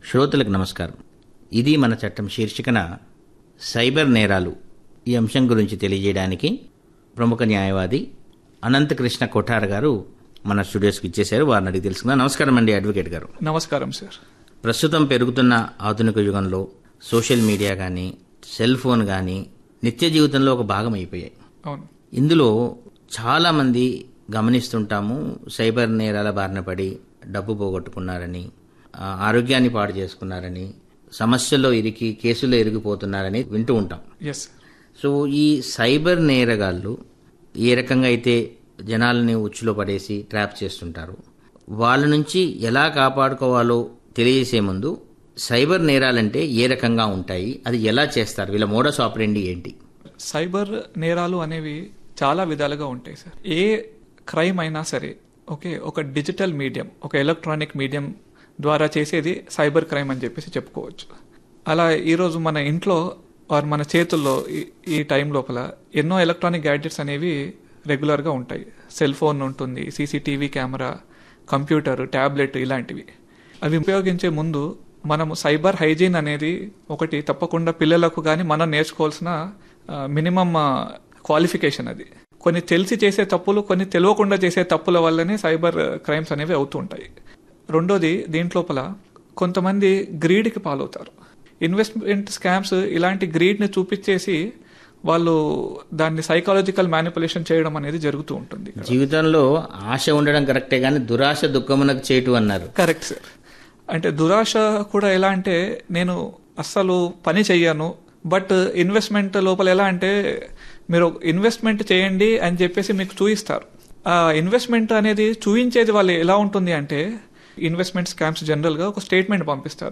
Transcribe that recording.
శ్రోతలకు నమస్కారం ఇది మన చట్టం శీర్షికన సైబర్ నేరాలు ఈ అంశం గురించి తెలియజేయడానికి ప్రముఖ న్యాయవాది అనంతకృష్ణ కొఠార్ గారు మన స్టూడియోస్కి ఇచ్చేశారు వారిని అడిగి తెలుసుకుందాం నమస్కారం అండి అడ్వకేట్ గారు నమస్కారం సార్ ప్రస్తుతం పెరుగుతున్న ఆధునిక యుగంలో సోషల్ మీడియా కానీ సెల్ ఫోన్ కానీ నిత్య జీవితంలో ఒక భాగం అయిపోయాయి అవును ఇందులో చాలామంది గమనిస్తుంటాము సైబర్ నేరాల బారిన పడి డబ్బు పోగొట్టుకున్నారని ఆ, ఆరోగ్యాన్ని పాడు చేసుకున్నారని సమస్యల్లో ఇరికి కేసుల్లో ఇరిగిపోతున్నారని వింటూ ఉంటాం ఎస్ సో ఈ సైబర్ నేరగాళ్ళు ఏ రకంగా అయితే జనాలని ఉచ్చులో పడేసి ట్రాప్ చేస్తుంటారు వాళ్ళ నుంచి ఎలా కాపాడుకోవాలో తెలియజేసే ముందు సైబర్ నేరాలంటే ఏ రకంగా ఉంటాయి అది ఎలా చేస్తారు వీళ్ళ మోడస్ ఆపరేండి ఏంటి సైబర్ నేరాలు అనేవి చాలా విధాలుగా ఉంటాయి సార్ ఏ క్రైమ్ అయినా సరే ఓకే ఒక డిజిటల్ మీడియం ఒక ఎలక్ట్రానిక్ మీడియం ద్వారా చేసేది సైబర్ క్రైమ్ అని చెప్పేసి చెప్పుకోవచ్చు అలా ఈరోజు మన ఇంట్లో ఆర్ మన చేతుల్లో ఈ- ఈ టైం లోపల ఎన్నో ఎలక్ట్రానిక్ గ్యాడ్జెట్స్ అనేవి రెగ్యులర్గా ఉంటాయి సెల్ ఫోన్ ఉంటుంది సీసీటీవీ కెమెరా కంప్యూటర్ ట్యాబ్లెట్ ఇలాంటివి అవి ఉపయోగించే ముందు మనము సైబర్ హైజీన్ అనేది ఒకటి తప్పకుండా పిల్లలకు కానీ మనం నేర్చుకోవాల్సిన మినిమం క్వాలిఫికేషన్ అది కొన్ని తెలిసి చేసే తప్పులు కొన్ని తెలియకుండా చేసే తప్పుల వల్లనే సైబర్ క్రైమ్స్ అనేవి అవుతూ ఉంటాయి రెండోది దీంట్లోపల కొంతమంది గ్రీడ్కి పాలవుతారు ఇన్వెస్ట్మెంట్ స్కామ్స్ ఇలాంటి గ్రీడ్ని చూపించేసి వాళ్ళు దాన్ని సైకాలజికల్ మ్యానిపులేషన్ చేయడం అనేది జరుగుతూ ఉంటుంది జీవితంలో ఆశ ఉండడం కరెక్టే కానీ దురాశ దుఃఖమునకు చేయటు అన్నారు కరెక్ట్ సార్ అంటే దురాశ కూడా ఎలా అంటే నేను అస్సలు పని చెయ్యను బట్ ఇన్వెస్ట్మెంట్ లోపల ఎలా అంటే మీరు ఇన్వెస్ట్మెంట్ చేయండి అని చెప్పేసి మీకు చూయిస్తారు ఆ ఇన్వెస్ట్మెంట్ అనేది చూయించేది వాళ్ళు ఎలా ఉంటుంది అంటే ఇన్వెస్ట్మెంట్ స్కామ్స్ జనరల్గా ఒక స్టేట్మెంట్ పంపిస్తారు